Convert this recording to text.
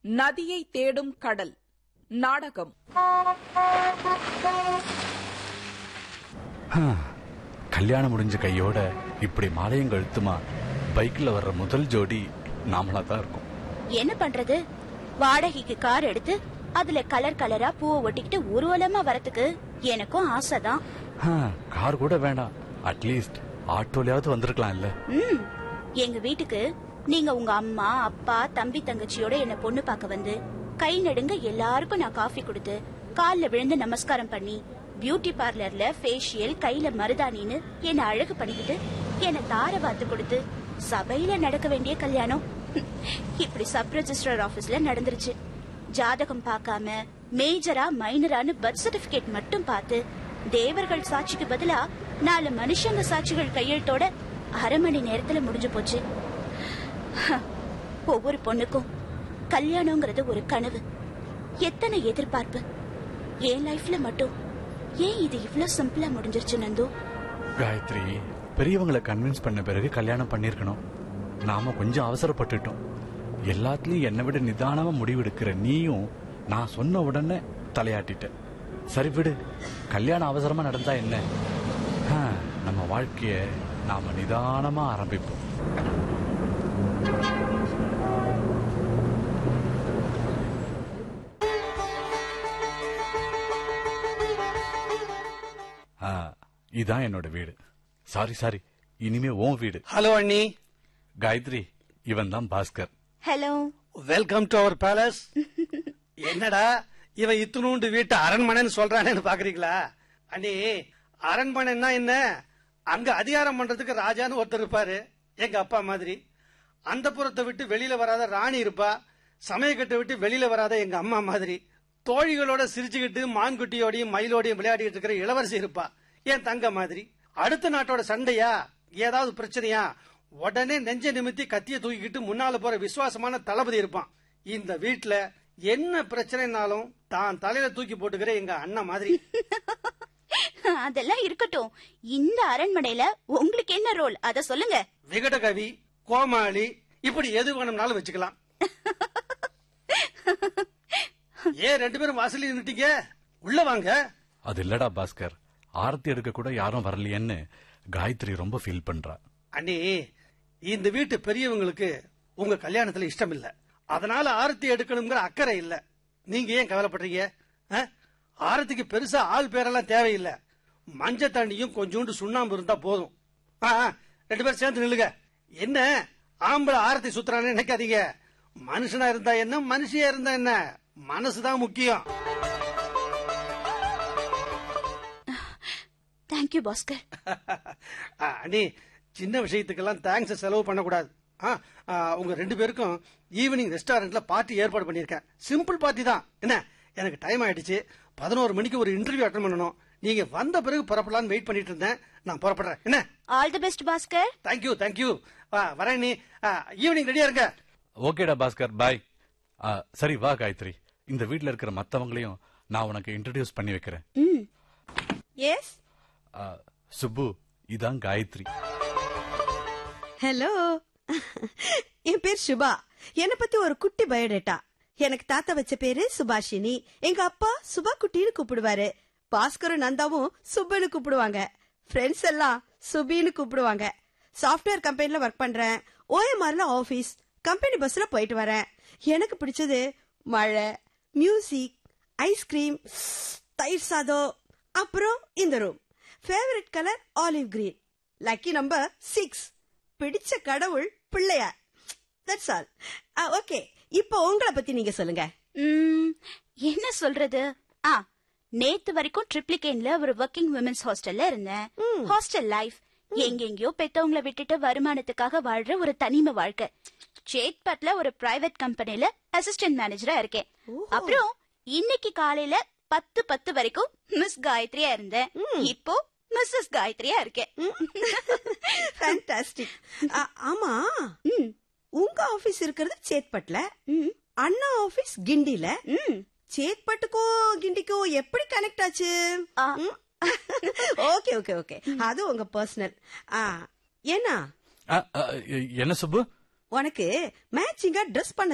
நதியை தேடும் கடல் நாடகம் கல்யாணம் முடிஞ்ச கையோட இப்படி மாலையும் கழுத்துமா பைக்ல வர்ற முதல் ஜோடி நாமளா தான் இருக்கும் என்ன பண்றது வாடகைக்கு கார் எடுத்து அதுல கலர் கலரா பூவை ஒட்டிக்கிட்டு ஊர்வலமா வரதுக்கு எனக்கும் ஆசைதான் ஆ, கார் கூட வேண்டாம் அட்லீஸ்ட் ஆட்டோலயாவது வந்திருக்கலாம் இல்ல ம் எங்க வீட்டுக்கு நீங்க உங்க அம்மா அப்பா தம்பி தங்கச்சியோட என்ன பொண்ணு பார்க்க வந்து கை நடுங்க எல்லாருக்கும் நான் காஃபி கொடுத்து கால்ல விழுந்து நமஸ்காரம் பண்ணி பியூட்டி பார்லர்ல ஃபேஷியல் கையில மருதாணின்னு என்ன அழகு பண்ணிக்கிட்டு என்ன தார வாத்து கொடுத்து சபையில நடக்க வேண்டிய கல்யாணம் இப்படி சப் ரெஜிஸ்டர் ஆபீஸ்ல நடந்துருச்சு ஜாதகம் பார்க்காம மேஜரா மைனரான்னு பர்த் சர்டிபிகேட் மட்டும் பார்த்து தேவர்கள் சாட்சிக்கு பதிலா நாலு மனுஷங்க சாட்சிகள் கையெழுத்தோட அரை மணி நேரத்துல முடிஞ்சு போச்சு ஒவ்வொரு பொண்ணுக்கும் கல்யாணங்கிறது ஒரு கனவு எத்தனை எதிர்பார்ப்பு என் லைஃப்ல மட்டும் ஏன் இது இவ்ளோ சிம்பிளா முடிஞ்சிருச்சு நந்து காயத்ரி பெரியவங்களை கன்வின்ஸ் பண்ண பிறகு கல்யாணம் பண்ணிருக்கணும் நாம கொஞ்சம் அவசரப்பட்டுட்டோம் எல்லாத்துலயும் என்னை விட நிதானமா முடிவெடுக்கிற நீயும் நான் சொன்ன உடனே தலையாட்டிட்ட சரி விடு கல்யாணம் அவசரமா நடந்தா என்ன ஆ, நம்ம வாழ்க்கைய நாம நிதானமா ஆரம்பிப்போம் ஆ, இதான் என்னோட வீடு சாரி சாரி இனிமே உன் வீடு ஹலோ அண்ணி காயத்ரி இவன் தான் Bhaskar hello welcome to our palace என்னடா இவன் இத்துணூண்டு வீட்டு அரண்மனைன்னு சொல்றானேன்னு பாக்குறீங்களா அண்ணி அரண்மனைன்னா என்ன அங்க அதிகாரம் பண்றதுக்கு ராஜான்னு ஒருத்தர் இருப்பாரு எங்க அப்பா மாதிரி அந்த புறத்தை விட்டு வெளியில வராத ராணி இருப்பா சமயக்கட்டை விட்டு வெளியில வராத எங்க அம்மா மாதிரி தோழிகளோட சிரிச்சுக்கிட்டு மான்குட்டியோடையும் மயிலோடையும் விளையாடிட்டு இருக்கிற இளவரசி இருப்பா என் தங்க மாதிரி அடுத்த நாட்டோட சண்டையா ஏதாவது பிரச்சனையா உடனே நெஞ்ச நிமித்தி கத்திய தூக்கிக்கிட்டு முன்னால போற விசுவாசமான தளபதி இருப்பான் இந்த வீட்ல என்ன பிரச்சனைனாலும் தான் தலையில தூக்கி போட்டுக்கிற எங்க அண்ணன் மாதிரி அதெல்லாம் இருக்கட்டும் இந்த அரண்மனையில உங்களுக்கு என்ன ரோல் அத சொல்லுங்க விகடகவி கோமாளி இப்படி எது வேணும்னாலும் வச்சுக்கலாம் ஏன் ரெண்டு பேரும் வாசலில் நின்னுட்டீங்க உள்ள வாங்க அது இல்லடா பாஸ்கர் ஆரத்தி எடுக்க கூட யாரும் வரலையேன்னு காயத்ரி ரொம்ப ஃபீல் பண்றா அண்ணி இந்த வீட்டு பெரியவங்களுக்கு உங்க கல்யாணத்துல இஷ்டம் இல்ல அதனால ஆரத்தி எடுக்கணுங்கிற அக்கறை இல்ல நீங்க ஏன் கவலைப்படுறீங்க ஆ? ஆரத்திக்கு பெருசா ஆள் பேரெல்லாம் தேவையில்லை மஞ்ச தண்ணியும் கொஞ்சோண்டு சுண்ணாம்பு இருந்தா போதும் ஆ, ஆ, ரெண்டு பேரும் சேர்ந்து நில்லுங்க என்ன ஆம்பளை ஆரத்தி சுத்துறான்னு நினைக்காதீங்க மனுஷனா இருந்தா என்ன மனுஷியா இருந்தா என்ன மனசுதான் முக்கியம் தேங்க்யூ பாஸ்கர் ஆ, அண்ணி சின்ன விஷயத்துக்கெல்லாம் தேங்க்ஸ் செலவு பண்ணக்கூடாது ஆ, ஆ, உங்க ரெண்டு பேருக்கும் ஈவினிங் ரெஸ்டாரண்ட்ல பார்ட்டி ஏற்பாடு பண்ணிருக்கேன் சிம்பிள் பார்ட்டி தான் என்ன எனக்கு டைம் ஆயிடுச்சு பதினோரு மணிக்கு ஒரு இன்டர்வியூ அட்டன் பண்ணணும் நீங்க வந்த பிறகு புறப்படலாம்னு வெயிட் பண்ணிட்டு இருந்தேன் நான் புறப்படுறேன் என்ன all the best Bhaskar thank you thank you வரேன் நீ ஈவினிங் ரெடியா இருங்க ஓகேடா பாஸ்கர் பாய் சரி வா காயத்ரி இந்த வீட்ல இருக்கிற மத்தவங்களையும் நான் உனக்கு இன்ட்ரடியூஸ் பண்ணி வைக்கிறேன் ம் எஸ் ஆ, சுப்பு இதான் காயத்ரி ஹலோ என் பேர் சுபா என்ன பத்தி ஒரு குட்டி பயோடேட்டா எனக்கு தாத்தா வச்ச பேரு சுபாஷினி எங்க அப்பா சுபா குட்டின்னு கூப்பிடுவாரு பாஸ்கரும் நந்தாவும் சுப்புன்னு கூப்பிடுவாங்க ஃப்ரெண்ட்ஸ் எல்லாம் சுபின்னு கூப்பிடுவாங்க சாஃப்ட்வேர் கம்பெனில ஒர்க் பண்றேன் ஓஎம்ஆர்ல ஆபீஸ் கம்பெனி பஸ்ல போயிட்டு வரேன் எனக்கு பிடிச்சது மழை மியூசிக் ஐஸ்கிரீம் தயிர் சாதம் அப்புறம் இந்த room favourite colour olive green lucky number six பிடிச்ச கடவுள் பிள்ளையார் தட்ஸ் ஆல் ஓகே இப்போ உங்களை பத்தி நீங்க சொல்லுங்க ம், என்ன சொல்றது ஆ நேத்து வரைக்கும் ட்ரிப்ளிகேன்ல ஒரு ஒர்க்கிங் விமென்ஸ் ஹாஸ்டல்ல இருந்தேன் ஹாஸ்டல் லைஃப் எங்கெங்கயோ பெத்தவங்கள விட்டுட்டு வருமானத்துக்காக வாழ்ற ஒரு தனிமை வாழ்க்கை சேத்பட்ல ஒரு பிரைவேட் கம்பெனில அசிஸ்டன்ட் மேனேஜரா இருக்கேன் அப்புறம் இன்னைக்கு காலையில பத்து பத்து வரைக்கும் மிஸ் காயத்ரியா இருந்தேன் இப்போ மிஸ்ஸஸ் காயத்ரியா இருக்கேன் ஃபேண்டாஸ்டிக் ஆமா உங்க ஆபீஸ் இருக்கிறது சேத்பட்ல அண்ணா ஆபீஸ் கிண்டில சேத்பட்டுக்கும் கிண்டிக்கும் எப்படி கனெக்ட் ஆச்சு ஆ. ஓகே ஓகே ஓகே அது உங்க பர்சனல் ஏன்னா ஆ, ஆ, என்ன சுப்பு உனக்கு மேட்சிங்கா ட்ரெஸ் பண்ண